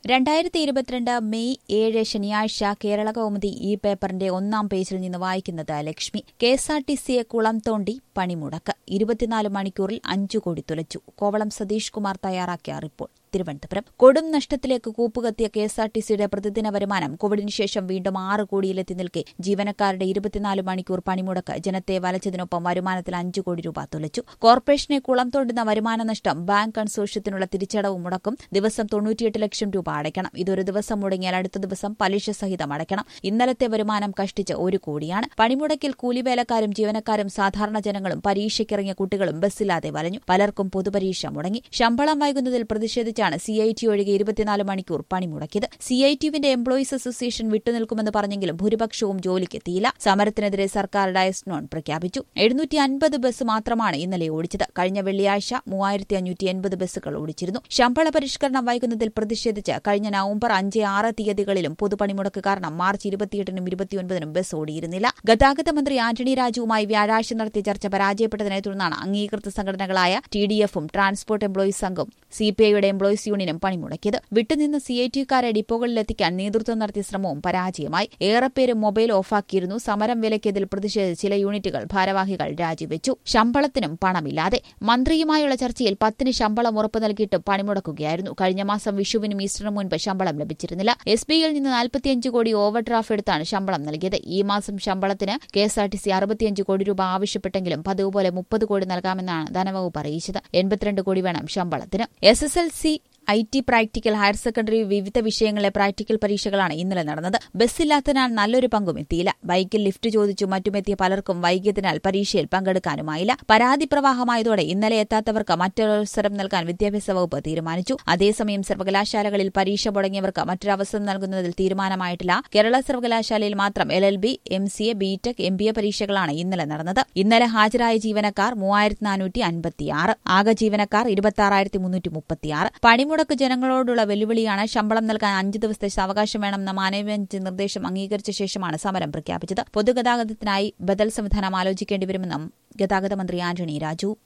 രണ്ടായിരത്തി ഇരുപത്തിരണ്ട് മെയ് ഏഴ് ശനിയാഴ്ച കേരള കൗമുദി ഈ പേപ്പറിന്റെ ഒന്നാം പേജിൽ നിന്ന് വായിക്കുന്നത് Lakshmi K S R T സിയെ കുളം തോണ്ടി പണിമുടക്ക് ഇരുപത്തിനാല് മണിക്കൂറിൽ അഞ്ചു കോടി തുലച്ചു കോവളം സതീഷ് കുമാർ തയ്യാറാക്കിയ റിപ്പോർട്ട് തിരുവനന്തപുരം കൊടും നഷ്ടത്തിലേക്ക് കൂപ്പുകത്തിയ കെ എസ് ആർ ടി സിയുടെ പ്രതിദിന വരുമാനം കോവിഡിന് ശേഷം വീണ്ടും ആറ് കോടിയിലെത്തി നിൽക്കെ ജീവനക്കാരുടെ ഇരുപത്തിനാല് മണിക്കൂർ പണിമുടക്ക് ജനത്തെ വലച്ചതിനൊപ്പം വരുമാനത്തിൽ അഞ്ചു കോടി രൂപ തുലച്ചു കോർപ്പറേഷനെ കുളം തോണ്ടുന്ന വരുമാന നഷ്ടം ബാങ്ക് കൺസോഷ്യത്തിനുള്ള തിരിച്ചടവ് മുടക്കും ദിവസം തൊണ്ണൂറ്റിയെട്ട് ലക്ഷം രൂപ അടയ്ക്കണം ഇതൊരു ദിവസം മുടങ്ങിയാൽ അടുത്ത ദിവസം പലിശ സഹിതം അടയ്ക്കണം ഇന്നലത്തെ വരുമാനം കഷ്ടിച്ച് ഒരു കോടിയാണ് പണിമുടക്കിൽ കൂലിവേലക്കാരും ജീവനക്കാരും സാധാരണ ജനങ്ങളും പരീക്ഷയ്ക്കിറങ്ങിയ കുട്ടികളും ബസ്സില്ലാതെ വലഞ്ഞു പലർക്കും പൊതുപരീക്ഷ മുടങ്ങി ശമ്പളം വൈകുന്നതിൽ പ്രതിഷേധിച്ചാണ് സി ഐ ടി ഒഴികെ ഇരുപത്തിനാല് മണിക്കൂർ പണിമുടക്കിയത് സി ഐ ടിയുവിന്റെ എംപ്ലോയീസ് അസോസിയേഷൻ വിട്ടുനിൽക്കുമെന്ന് പറഞ്ഞെങ്കിലും ഭൂരിപക്ഷവും ജോലിക്കെത്തിയില്ല സമരത്തിനെതിരെ സർക്കാർ ഡയസ്നോൺ പ്രഖ്യാപിച്ചു എഴുന്നൂറ്റി അൻപത് ബസ് മാത്രമാണ് ഇന്നലെ ഓടിച്ചത് കഴിഞ്ഞ വെള്ളിയാഴ്ച മൂവായിരത്തി അഞ്ഞൂറ്റി എൺപത് ബസ്സുകൾ ഓടിച്ചിരുന്നു ശമ്പള പരിഷ്കരണം വൈകുന്നതിൽ പ്രതിഷേധിച്ച് കഴിഞ്ഞ നവംബർ അഞ്ച് ആറ് തീയതികളിലും പൊതുപണിമുടക്ക് കാരണം മാർച്ച് ഇരുപത്തിയെട്ടിനും ഇരുപത്തിയൊൻപതിനും ബസ് ഓടിയിരുന്നില്ല ഗതാഗത മന്ത്രി ആന്റണി രാജുവുമായി വ്യാഴാഴ്ച നടത്തിയ ചർച്ച പരാജയപ്പെട്ടതിനെ തുടർന്നാണ് അംഗീകൃത സംഘടനകളായ ടി ഡി എഫും ട്രാൻസ്പോർട്ട് എംപ്ലോയീസ് സംഘം സി പി ഐയുടെ എംപ്ലോയീസ് യൂണിയനും പണിമുടക്കിയത് വിട്ടുനിന്ന് സി ഐ ടിക്കാരെ ഡിപ്പോകളിലെത്തിക്കാൻ നേതൃത്വം നടത്തിയ ശ്രമവും പരാജയമായി ഏറെപ്പേര് മൊബൈൽ ഓഫാക്കിയിരുന്നു സമരം വിലക്കിയതിൽ പ്രതിഷേധിച്ച് ചില യൂണിറ്റുകൾ ഭാരവാഹികൾ രാജിവെച്ചു ശമ്പളത്തിനും പണമില്ലാതെ മന്ത്രിയുമായുള്ള ചർച്ചയിൽ പത്തിന് ശമ്പളം ഉറപ്പു നൽകിയിട്ടും പണിമുടക്കുകയായിരുന്നു കഴിഞ്ഞ മാസം വിഷുവിനും ഈസ്റ്ററിനും മുൻപ് ശമ്പളം ലഭിച്ചിരുന്നില്ല എസ് ബിയിൽ നിന്ന് നാൽപ്പത്തിയഞ്ച് കോടി ഓവർ ഡ്രാഫ്റ്റ് എടുത്താണ് ശമ്പളം നൽകിയത് ഈ മാസം ശമ്പളത്തിന് K S R T C അറുപത്തിയഞ്ച് കോടി രൂപ ആവശ്യപ്പെട്ടെങ്കിലും പതിവ് പോലെ മുപ്പത് കോടി നൽകാമെന്നാണ് ധനവകുപ്പ് അറിയിച്ചത് എൺപത്തിരണ്ട് കോടി വേണം ശമ്പളത്തിന് S S L C I T practical higher secondary വിവിധ വിഷയങ്ങളിലെ പ്രാക്ടിക്കൽ പരീക്ഷകളാണ് ഇന്നലെ നടന്നത് ബസ്സില്ലാത്തതിനാൽ നല്ലൊരു പങ്കും എത്തിയില്ല ബൈക്കിൽ ലിഫ്റ്റ് ചോദിച്ചു മറ്റുമെത്തിയ പലർക്കും വൈകിയതിനാൽ പരീക്ഷയിൽ പങ്കെടുക്കാനുമായില്ല പരാതി പ്രവാഹമായതോടെ ഇന്നലെ എത്താത്തവർക്ക് മറ്റൊരവസരം നൽകാൻ വിദ്യാഭ്യാസ വകുപ്പ് തീരുമാനിച്ചു അതേസമയം സർവകലാശാലകളിൽ പരീക്ഷ മുടങ്ങിയവർക്ക് മറ്റൊരവസരം നൽകുന്നതിൽ തീരുമാനമായിട്ടില്ല കേരള സർവകലാശാലയിൽ മാത്രം L L B M C A BTech M B A പരീക്ഷകളാണ് ഇന്നലെ നടന്നത് ഇന്നലെ ഹാജരായ ജീവനക്കാർ മൂവായിരത്തി നാനൂറ്റി അൻപത്തിയാറ് ആകെ ജീവനക്കാർ ഇരുപത്തി ആറായിരത്തി മുന്നൂറ്റി മുപ്പത്തിയാറ് പണിമുടക്ക് ജനങ്ങളോടുള്ള വെല്ലുവിളിയാണ് ശമ്പളം നൽകാൻ അഞ്ച് ദിവസത്തെ സാവകാശം വേണമെന്ന മാനവബെഞ്ച് നിർദ്ദേശം അംഗീകരിച്ച ശേഷമാണ് സമരം പ്രഖ്യാപിച്ചത് പൊതുഗതാഗതത്തിനായി ബദൽ സംവിധാനം ആലോചിക്കേണ്ടിവരുമെന്നും ഗതാഗത മന്ത്രി ആന്റണി രാജു